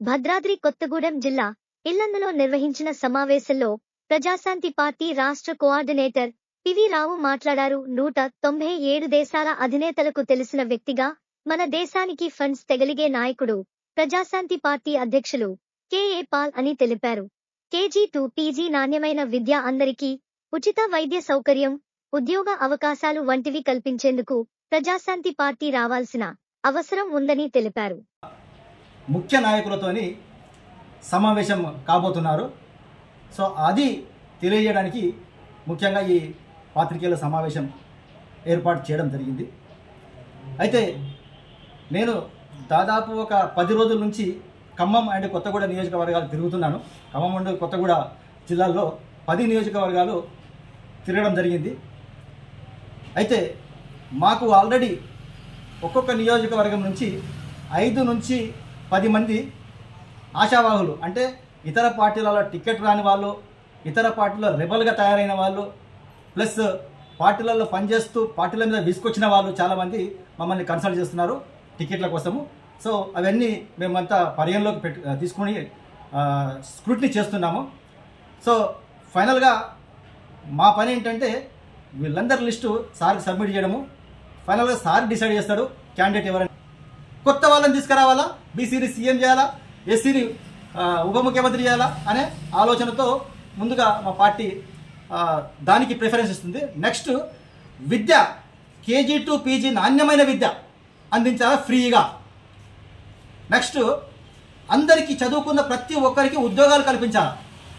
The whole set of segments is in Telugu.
భద్రాద్రి కొత్తగూడెం జిల్లా ఇల్లందులో నిర్వహించిన సమావేశంలో ప్రజాశాంతి పార్టీ రాష్ట్ర కోఆర్డినేటర్ పివి రావు మాట్లాడారు నూట తొంభై ఏడు దేశాల అధినేతలకు తెలిసిన వ్యక్తిగా మన దేశానికి ఫండ్స్ తెగలిగే నాయకుడు ప్రజాశాంతి పార్టీ అధ్యక్షులు కెఏ పాల్ అని తెలిపారు కేజీ టు పీజీ నాణ్యమైన విద్య అందరికీ ఉచిత వైద్య సౌకర్యం ఉద్యోగ అవకాశాలు వంటివి కల్పించేందుకు ప్రజాశాంతి పార్టీ రావాల్సిన అవసరం ఉందని తెలిపారు ముఖ్య నాయకులతోని సమావేశం కాబోతున్నారు సో అది తెలియజేయడానికి ముఖ్యంగా ఈ పాత్రికేయుల సమావేశం ఏర్పాటు చేయడం జరిగింది అయితే నేను దాదాపు ఒక పది రోజుల నుంచి ఖమ్మం అండ్ కొత్తగూడ నియోజకవర్గాలు తిరుగుతున్నాను ఖమ్మం అండ్ కొత్తగూడ జిల్లాల్లో పది నియోజకవర్గాలు తిరగడం జరిగింది అయితే మాకు ఆల్రెడీ ఒక్కొక్క నియోజకవర్గం నుంచి ఐదు నుంచి పది మంది ఆశావాహులు అంటే ఇతర పార్టీలలో టికెట్ రాని వాళ్ళు ఇతర పార్టీలో రెబల్గా తయారైన వాళ్ళు ప్లస్ పార్టీలలో పనిచేస్తూ పార్టీల మీద విసుకొచ్చిన వాళ్ళు చాలామంది మమ్మల్ని కన్సల్ట్ చేస్తున్నారు టికెట్ల కోసము సో అవన్నీ మేమంతా పరిగణలోకి పెట్టు తీసుకుని స్క్రూటినీ చేస్తున్నాము సో ఫైనల్గా మా పని ఏంటంటే వీళ్ళందరి లిస్టు సార్కి సబ్మిట్ చేయడము ఫైనల్గా సార్ డిసైడ్ చేస్తాడు క్యాండిడేట్ ఎవరని కొత్త వాళ్ళని తీసుకురావాలా బీసీని సీఎం చేయాలా ఎస్సీని ఉప ముఖ్యమంత్రి చేయాలా అనే ఆలోచనతో ముందుగా మా పార్టీ ఆ, దానికి ప్రిఫరెన్స్ ఇస్తుంది నెక్స్ట్ విద్య కేజీ టు పీజీ నాణ్యమైన విద్య అందించాలా ఫ్రీగా నెక్స్ట్ అందరికీ చదువుకున్న ప్రతి ఒక్కరికి ఉద్యోగాలు కల్పించాలి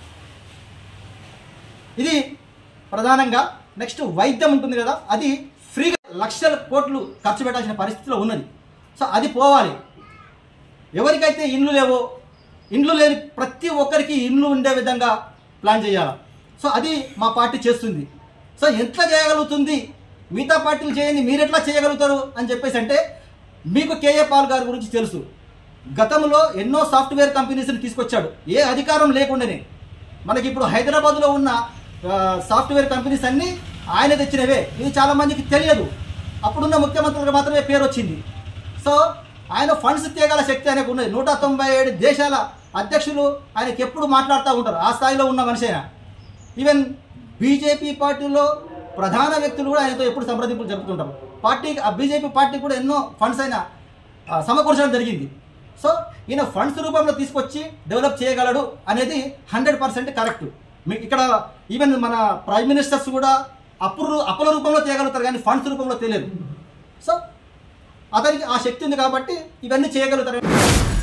ఇది ప్రధానంగా నెక్స్ట్ వైద్యం ఉంటుంది కదా అది ఫ్రీగా లక్షల కోట్లు ఖర్చు పెట్టాల్సిన పరిస్థితిలో ఉన్నది సో అది పోవాలి ఎవరికైతే ఇండ్లు లేవో ఇండ్లు లేని ప్రతి ఒక్కరికి ఇండ్లు ఉండే విధంగా ప్లాన్ చేయాలి సో అది మా పార్టీ చేస్తుంది సో ఎట్లా చేయగలుగుతుంది మిగతా పార్టీలు చేయండి మీరు ఎట్లా చేయగలుగుతారు అని చెప్పేసి అంటే మీకు కేఏ పాల్ గారి గురించి తెలుసు గతంలో ఎన్నో సాఫ్ట్వేర్ కంపెనీస్ని తీసుకొచ్చాడు ఏ అధికారం లేకుండానే మనకి ఇప్పుడు హైదరాబాద్లో ఉన్న ఆ, సాఫ్ట్వేర్ కంపెనీస్ అన్నీ ఆయన తెచ్చినవే ఇది చాలా మందికి తెలియదు అప్పుడున్న ముఖ్యమంత్రులకు మాత్రమే పేరు వచ్చింది సో ఆయన ఫండ్స్ తీయగల శక్తి ఆయనకు ఉన్నది నూట తొంభై ఏడు దేశాల అధ్యక్షులు ఆయనకి ఎప్పుడు మాట్లాడుతూ ఉంటారు ఆ స్థాయిలో ఉన్న మనిషి ఆయన ఈవెన్ బీజేపీ పార్టీలో ప్రధాన వ్యక్తులు కూడా ఆయనతో ఎప్పుడు సంప్రదింపులు జరుపుతుంటారు పార్టీ ఆ బీజేపీ పార్టీ కూడా ఎన్నో ఫండ్స్ అయినా ఆ, సమకూర్చడం జరిగింది సో ఈయన ఫండ్స్ రూపంలో తీసుకొచ్చి డెవలప్ చేయగలడు అనేది హండ్రెడ్ పర్సెంట్ కరెక్ట్ మీకు ఇక్కడ ఈవెన్ మన ప్రైమ్ మినిస్టర్స్ కూడా అప్పులు అప్పుల రూపంలో చేయగలుగుతారు కానీ ఫండ్స్ రూపంలో తెలియదు సో అతనికి ఆ శక్తి ఉంది కాబట్టి ఇవన్నీ చేయగలుగుతారు